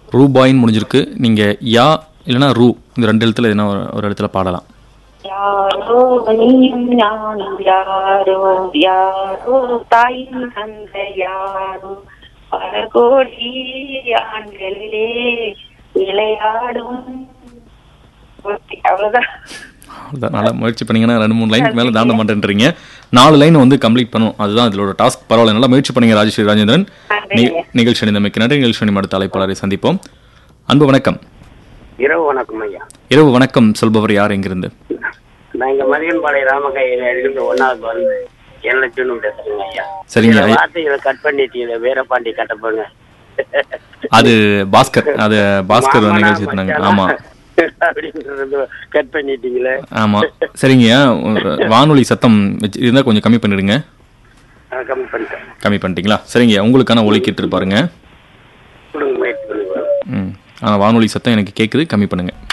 ரூபாயின்னு முடிஞ்சிருக்கு நீங்கள் யா இல்லைன்னா ரூ இந்த ரெண்டு எழுத்துல எதுனா ஒரு- ஒரு இடத்துல பாடலாம் யாரோ நீயும் நானும் யாரோ யாரோ தாயின் தந்த யாரோ பல கோடி ஆண்களிலே விளையாடும் ஒருத்தி. அவ்வளவுதான் அதான் நல்லா முயற்சி பண்ணீங்கன்னா ரெண்டு மூணு லைனுக்கு மேலே தாண்ட மாட்டேன்றீங்க நாலு லைன் வந்து கம்ப்ளீட் பண்ணும் அதுதான் இதோட டாஸ்க் பரவாயில்ல நல்லா முயற்சி பண்ணீங்க ராஜஸ்ரீ ராஜேந்திரன் நி- நிகழ்ச்சி அணிந்த மிக்க நன்றி நிகழ்ச்சி அணி அடுத்த அழைப்பாளரை சந்திப்போம் அன்பு வணக்கம் இரவு வணக்கம் ஐயா இரவு வணக்கம் சொல்பவர் யார் எங்கிருந்து நான் இங்க மதியன்பாளைய ராமகையில இருந்து ஒன்னாவது வந்து என் லட்சம் பேசுறேங்க ஐயா சரிங்க சில ஐயா. வார்த்தைகளை கட் பண்ணிட்டீங்க வீரபாண்டி கட்டப்போங்க அது பாஸ்கர் அது பாஸ்கர் நிகழ்ச்சி பண்ணாங்க ஆமா அப்படின்றது கட் பண்ணிட்டீங்களே ஆமா சரிங்க ஒரு வானொலி சத்தம் வச்சு இருந்தா கொஞ்சம் கம்மி பண்ணிடுங்க நான் கம்மி பண்ணிட்டேன் கம்மி பண்ணிட்டீங்களா சரிங்க உங்களுக்கான ஒலி கேட்டு பாருங்க கொடுங்க முயற்சி பண்ணுங்க ம் ஆனால் வானொலி சத்தம் எனக்கு கேட்குது கம்மி பண்ணுங்க